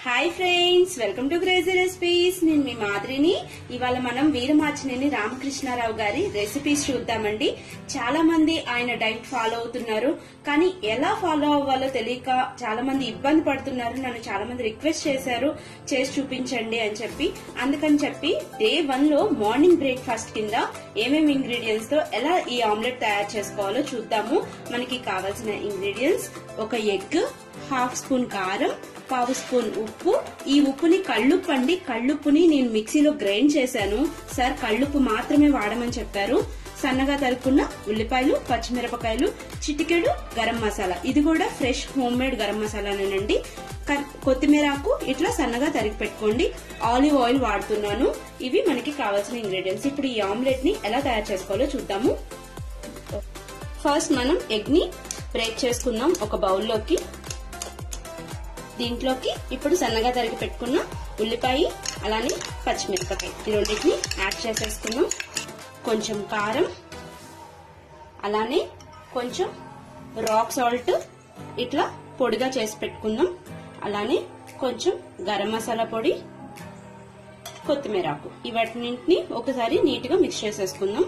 hi friends welcome to crazy recipes నేను మీ మాదిరిని ఇవాళ మనం వీరమాచినేని రామకృష్ణారావు గారి రెసిపీస్ చూద్దామండి చాలా మంది ఆయన డైట్ ఫాలో అవుతున్నారు కానీ ఎలా ఫాలో అవ్వాలో తెలియక చాలా మంది ఇబ్బంది పడుతున్నారు నన్ను చాలా మంది రిక్వెస్ట్ చేశారు చేసి చూపించండి అని చెప్పి అందుకని చెప్పి డే వన్ లో మార్నింగ్ బ్రేక్ఫాస్ట్ కింద ఏమేమి ఇంగ్రీడియంట్స్ తో ఎలా ఈ ఆమ్లెట్ తయారు చేసుకోవాలో చూద్దాము మనకి కావాల్సిన ఇంగ్రీడియంట్స్ ఒక ఎగ్ హాఫ్ స్పూన్ కారం పావు స్పూన్ ఉప్పు ఈ ఉప్పుని కళ్ళుప్పు అండి కళ్ళుప్పుని నేను మిక్సీలో గ్రైండ్ చేశాను సార్ కళ్ళుప్పు మాత్రమే వాడమని చెప్పారు సన్నగా తరుక్కున్న ఉల్లిపాయలు పచ్చిమిరపకాయలు చిటికెడు గరం మసాలా ఇది కూడా ఫ్రెష్ హోమ్ మేడ్ గరం మసాలానేనండి క- కొత్తిమీరాకు ఇట్లా సన్నగా తరిగి పెట్టుకోండి ఆలివ్ ఆయిల్ వాడుతున్నాను ఇవి మనకి కావాల్సిన ఇంగ్రీడియంట్స్ ఇప్పుడు ఈ ఆమ్లెట్ ని ఎలా తయారు చేసుకోవాలో చూద్దాము ఫస్ట్ మనం ఎగ్ ని బ్రేక్ చేసుకుందాం ఒక బౌల్లోకి దీంట్లోకి ఇప్పుడు సన్నగా తరిగి పెట్టుకున్న ఉల్లిపాయ అలానే పచ్చిమిరపకాయ ఈ రెండింటిని యాడ్ చేసేసుకుందాం కొంచెం కారం అలానే కొంచెం రాక్ సాల్ట్ ఇట్లా పొడిగా చేసి పెట్టుకుందాం అలానే కొంచెం గరం మసాలా పొడి కొత్తిమీరాకు ఇవన్నింటిని ఒకసారి నీట్ గా మిక్స్ చేసేసుకుందాం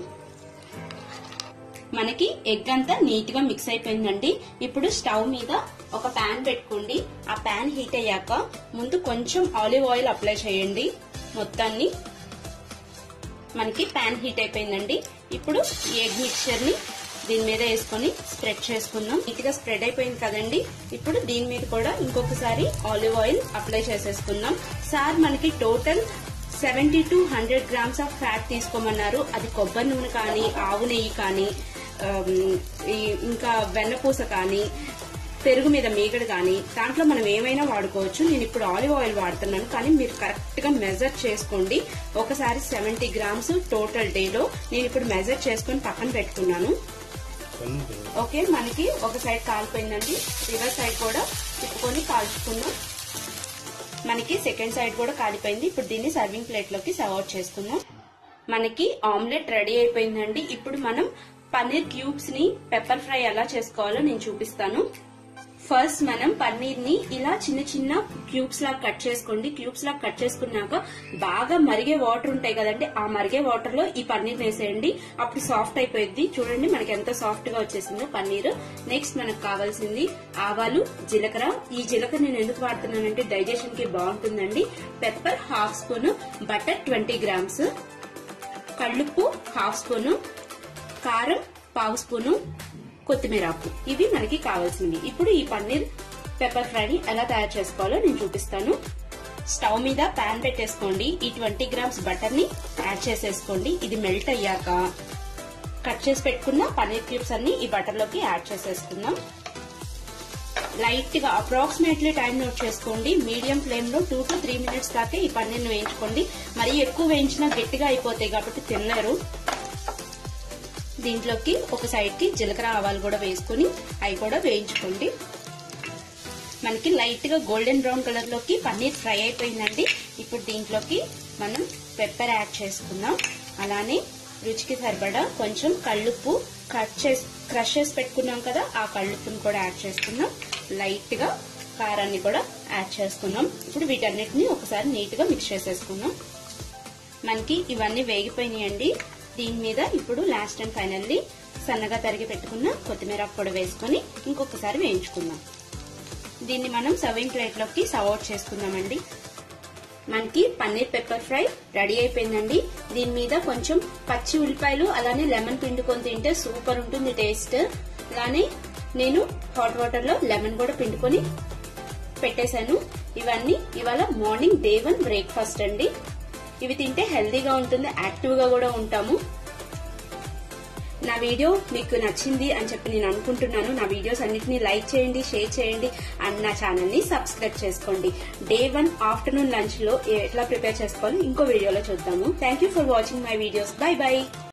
మనకి ఎగ్ అంతా నీట్ గా మిక్స్ అయిపోయిందండి ఇప్పుడు స్టవ్ మీద ఒక పాన్ పెట్టుకోండి ఆ పాన్ హీట్ అయ్యాక ముందు కొంచెం ఆలివ్ ఆయిల్ అప్లై చేయండి మొత్తాన్ని మనకి పాన్ హీట్ అయిపోయిందండి ఇప్పుడు ఈ ఎగ్ మిక్చర్ ని దీని మీద వేసుకొని స్ప్రెడ్ చేసుకుందాం నీట్ గా స్ప్రెడ్ అయిపోయింది కదండి ఇప్పుడు దీని మీద కూడా ఇంకొకసారి ఆలివ్ ఆయిల్ అప్లై చేసేసుకుందాం సార్ మనకి total seventy to hundred grams of fat తీసుకోమన్నారు అది కొబ్బరి నూనె కానీ ఆవు నెయ్యి కానీ ఆమ్, ఈ- ఇంకా వెన్నపూస కానీ పెరుగు మీద మీగడ కానీ దాంట్లో మనం ఏమైనా వాడుకోవచ్చు నేను ఇప్పుడు ఆలివ్ ఆయిల్ వాడుతున్నాను కానీ మీరు కరెక్ట్ గా మెజర్ చేసుకోండి ఒకసారి సెవెంటీ గ్రామ్స్ టోటల్ డేలో నేను ఇప్పుడు మెజర్ చేసుకొని పక్కన పెట్టుకున్నాను ఓకే మనకి ఒక సైడ్ కాలిపోయిందండి రివర్స్ సైడ్ కూడా తిప్పుకొని కాల్చుకుందాం మనకి సెకండ్ సైడ్ కూడా కాలిపోయింది ఇప్పుడు దీన్ని సర్వింగ్ ప్లేట్ లోకి సర్వ్ అవుట్ చేసుకుందాం మనకి ఆమ్లెట్ రెడీ అయిపోయిందండి ఇప్పుడు మనం పన్నీర్ క్యూబ్స్ ని పెప్పర్ ఫ్రై ఎలా చేసుకోవాలో నేను చూపిస్తాను ఫస్ట్ మనం పన్నీర్ ని ఇలా చిన్న చిన్న క్యూబ్స్ లాగా కట్ చేసుకోండి క్యూబ్స్ లాగా కట్ చేసుకున్నాక బాగా మరిగే వాటర్ ఉంటాయి కదండి ఆ మరిగే వాటర్ లో ఈ పన్నీర్ వేసేయండి అప్పుడు సాఫ్ట్ అయిపోయింది చూడండి మనకి ఎంత సాఫ్ట్ గా వచ్చేసిందో పన్నీర్ నెక్స్ట్ మనకు కావాల్సింది ఆవాలు జీలకర్ర ఈ జీలకర్ర నేను ఎందుకు వాడుతున్నానంటే డైజెషన్ కి బాగుంటుందండి pepper half spoon butter twenty grams కళ్ళుప్పు హాఫ్ స్పూను కారం పావు స్పూను కొత్తిమీరాకు ఇవి మనకి కావాల్సినవి ఇప్పుడు ఈ పన్నీర్ పెప్పర్ ఫ్రైని ఎలా తయారు చేసుకోవాలో నేను చూపిస్తాను స్టవ్ మీద పాన్ పెట్టేసుకోండి ఈ ట్వంటీ గ్రామ్స్ బటర్ ని యాడ్ చేసేసుకోండి ఇది మెల్ట్ అయ్యాక కట్ చేసి పెట్టుకున్న పన్నీర్ క్యూబ్స్ అన్ని ఈ బటర్ లోకి యాడ్ చేసేసుకుందాం లైట్ గా అప్రాక్సిమేట్లీ టైం నోట్ చేసుకోండి మీడియం ఫ్లేమ్ లో టూ టు త్రీ మినిట్స్ దాకా ఈ పన్నీర్ని వేయించుకోండి మరీ ఎక్కువ వేయించినా గట్టిగా అయిపోతాయి కాబట్టి తినలేరు దీంట్లోకి ఒక సైడ్ కి జీలకర్ర ఆవాలు కూడా వేసుకుని అవి కూడా వేయించుకోండి మనకి లైట్ గా గోల్డెన్ బ్రౌన్ కలర్ లోకి పన్నీర్ ఫ్రై అయిపోయిందండి ఇప్పుడు దీంట్లోకి మనం పెప్పర్ యాడ్ చేసుకుందాం అలానే రుచికి సరిపడా కొంచెం కళ్ళుప్పు కట్ చేసి క్రష్ చేసి పెట్టుకున్నాం కదా ఆ కళ్ళుప్పుని కూడా యాడ్ చేసుకుందాం లైట్ గా కారాన్ని కూడా యాడ్ చేసుకుందాం ఇప్పుడు వీటన్నిటిని ఒకసారి నీట్ గా మిక్స్ చేసేసుకుందాం మనకి ఇవన్నీ వేగిపోయినాయండి దీని మీద ఇప్పుడు లాస్ట్ అండ్ ఫైనల్లీ సన్నగా తరిగి పెట్టుకున్న కొత్తిమీర పొడి వేసుకొని ఇంకొకసారి వేయించుకుందాం దీన్ని మనం సర్వింగ్ ప్లేట్ లోకి సర్వ్ అవుట్ చేసుకుందామండి మనకి పన్నీర్ పెప్పర్ ఫ్రై రెడీ అయిపోయిందండి దీని మీద కొంచెం పచ్చి ఉల్లిపాయలు అలానే లెమన్ పిండుకొని తింటే సూపర్ ఉంటుంది టేస్ట్ అలానే నేను హాట్ వాటర్ లో లెమన్ కూడా పిండుకొని పెట్టేశాను ఇవన్నీ ఇవాళ మార్నింగ్ డే వన్ బ్రేక్ఫాస్ట్ అండి ఇవి తింటే హెల్దీగా ఉంటుంది యాక్టివ్ గా కూడా ఉంటాము నా వీడియో మీకు నచ్చింది అని చెప్పి నేను అనుకుంటున్నాను నా వీడియోస్ అన్నిటిని లైక్ చేయండి షేర్ చేయండి అండ్ నా ఛానల్ ని సబ్స్క్రైబ్ చేసుకోండి డే వన్ ఆఫ్టర్నూన్ లంచ్ లో ఎట్లా ప్రిపేర్ చేసుకోవాలో ఇంకో వీడియోలో చూద్దాము thank you for watching my videos bye by